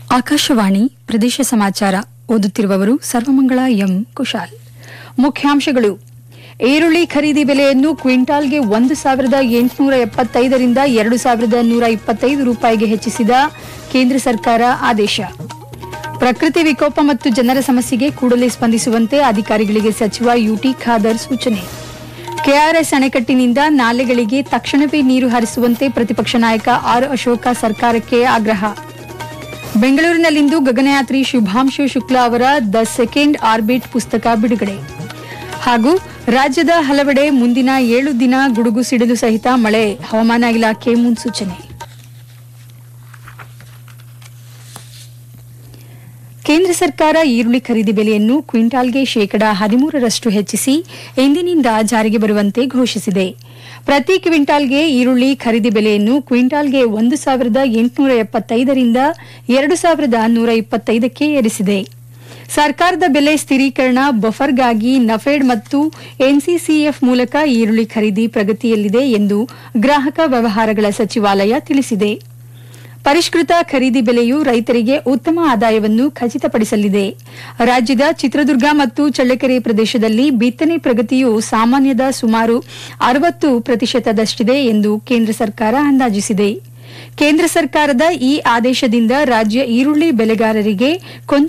ಆಕಾಶವಾಣಿ ಪ್ರದೇಶ ಸಮಾಚಾರ ಓದುತ್ತಿರುವವರು ಸರ್ವಮಂಗಳ ಎಂ ಕುಶಾಲ್ ಮುಖ್ಯಾಂಶಗಳು ಈರುಳ್ಳಿ ಖರೀದಿ ಬೆಲೆಯನ್ನು ಕ್ವಿಂಟಾಲ್ಗೆ ಒಂದು ಸಾವಿರದ ಎಂಟುನೂರ ಎಪ್ಪತ್ತೈದರಿಂದ ಎರಡು ಸಾವಿರದ ನೂರ ಇಪ್ಪತ್ತೈದು ರೂಪಾಯಿಗೆ ಹೆಚ್ಚಿಸಿದ ಕೇಂದ್ರ ಸರ್ಕಾರ ಆದೇಶ ಪ್ರಕೃತಿ ವಿಕೋಪ ಮತ್ತು ಜನರ ಸಮಸ್ಯೆಗೆ ಕೂಡಲೇ ಸ್ಪಂದಿಸುವಂತೆ ಅಧಿಕಾರಿಗಳಿಗೆ ಸಚಿವ ಯುಟಿ ಖಾದರ್ ಸೂಚನೆ ಕೆಆರ್ಎಸ್ ಅಣೆಕಟ್ಟಿನಿಂದ ನಾಲೆಗಳಿಗೆ ತಕ್ಷಣವೇ ನೀರು ಹರಿಸುವಂತೆ ಪ್ರತಿಪಕ್ಷ ನಾಯಕ ಆರ್ ಅಶೋಕ ಸರ್ಕಾರಕ್ಕೆ ಆಗ್ರಹ ಬೆಂಗಳೂರಿನಲ್ಲಿಂದು ಗಗನಯಾತ್ರಿ ಶುಭಾಂಶು ಶುಕ್ಲಾ ಅವರ ದ ಸೆಕೆಂಡ್ ಆರ್ಬಿಟ್ ಪುಸ್ತಕ ಬಿಡುಗಡೆ ಹಾಗೂ ರಾಜ್ಯದ ಹಲವೆಡೆ ಮುಂದಿನ ಏಳು ದಿನ ಗುಡುಗು ಸಿಡಿಲು ಸಹಿತ ಮಳೆ ಹವಾಮಾನ ಇಲಾಖೆ ಮುನ್ಸೂಚನೆ ಕೇಂದ್ರ ಸರ್ಕಾರ ಈರುಳ್ಳಿ ಖರೀದಿ ಬೆಲೆಯನ್ನು ಕ್ವಿಂಟಾಲ್ಗೆ ಶೇಕಡಾ ಹದಿಮೂರರಷ್ಟು ಹೆಚ್ಚಿಸಿ ಇಂದಿನಿಂದ ಜಾರಿಗೆ ಬರುವಂತೆ ಘೋಷಿಸಿದೆ ಪ್ರತಿ ಕ್ವಿಂಟಾಲ್ಗೆ ಈರುಳ್ಳಿ ಖರೀದಿ ಬೆಲೆಯನ್ನು ಕ್ವಿಂಟಾಲ್ಗೆ ಒಂದು ಸಾವಿರದ ಎಂಟುನೂರ ಎಪ್ಪತ್ತೈದರಿಂದ ಎರಡು ಸಾವಿರದ ನೂರ ಇಪ್ಪತ್ತೈದಕ್ಕೆ ಏರಿಸಿದೆ ಸರ್ಕಾರದ ಬೆಲೆ ಸ್ಥಿರೀಕರಣ ಬಫರ್ಗಾಗಿ ನಫೆಡ್ ಮತ್ತು ಎನ್ಸಿಸಿಎಫ್ ಮೂಲಕ ಈರುಳ್ಳಿ ಖರೀದಿ ಪ್ರಗತಿಯಲ್ಲಿದೆ ಎಂದು ಗ್ರಾಹಕ ವ್ಯವಹಾರಗಳ ಸಚಿವಾಲಯ ತಿಳಿಸಿದೆ ಪರಿಷ್ಕೃತ ಖರೀದಿ ಬೆಲೆಯು ರೈತರಿಗೆ ಉತ್ತಮ ಆದಾಯವನ್ನು ಖಚಿತಪಡಿಸಲಿದೆ ರಾಜ್ಯದ ಚಿತ್ರದುರ್ಗ ಮತ್ತು ಚಳ್ಳಕೆರೆ ಪ್ರದೇಶದಲ್ಲಿ ಬಿತ್ತನೆ ಪ್ರಗತಿಯು ಸಾಮಾನ್ಯದ ಸುಮಾರು ಅರವತ್ತು ಪ್ರತಿಶತದಷ್ಟಿದೆ ಎಂದು ಕೇಂದ್ರ ಸರ್ಕಾರ ಅಂದಾಜಿಸಿದೆ ಕೇಂದ್ರ ಸರ್ಕಾರದ ಈ ಆದೇಶದಿಂದ ರಾಜ್ಯ ಈರುಳ್ಳಿ ಬೆಳೆಗಾರರಿಗೆ ಕೊಂಚ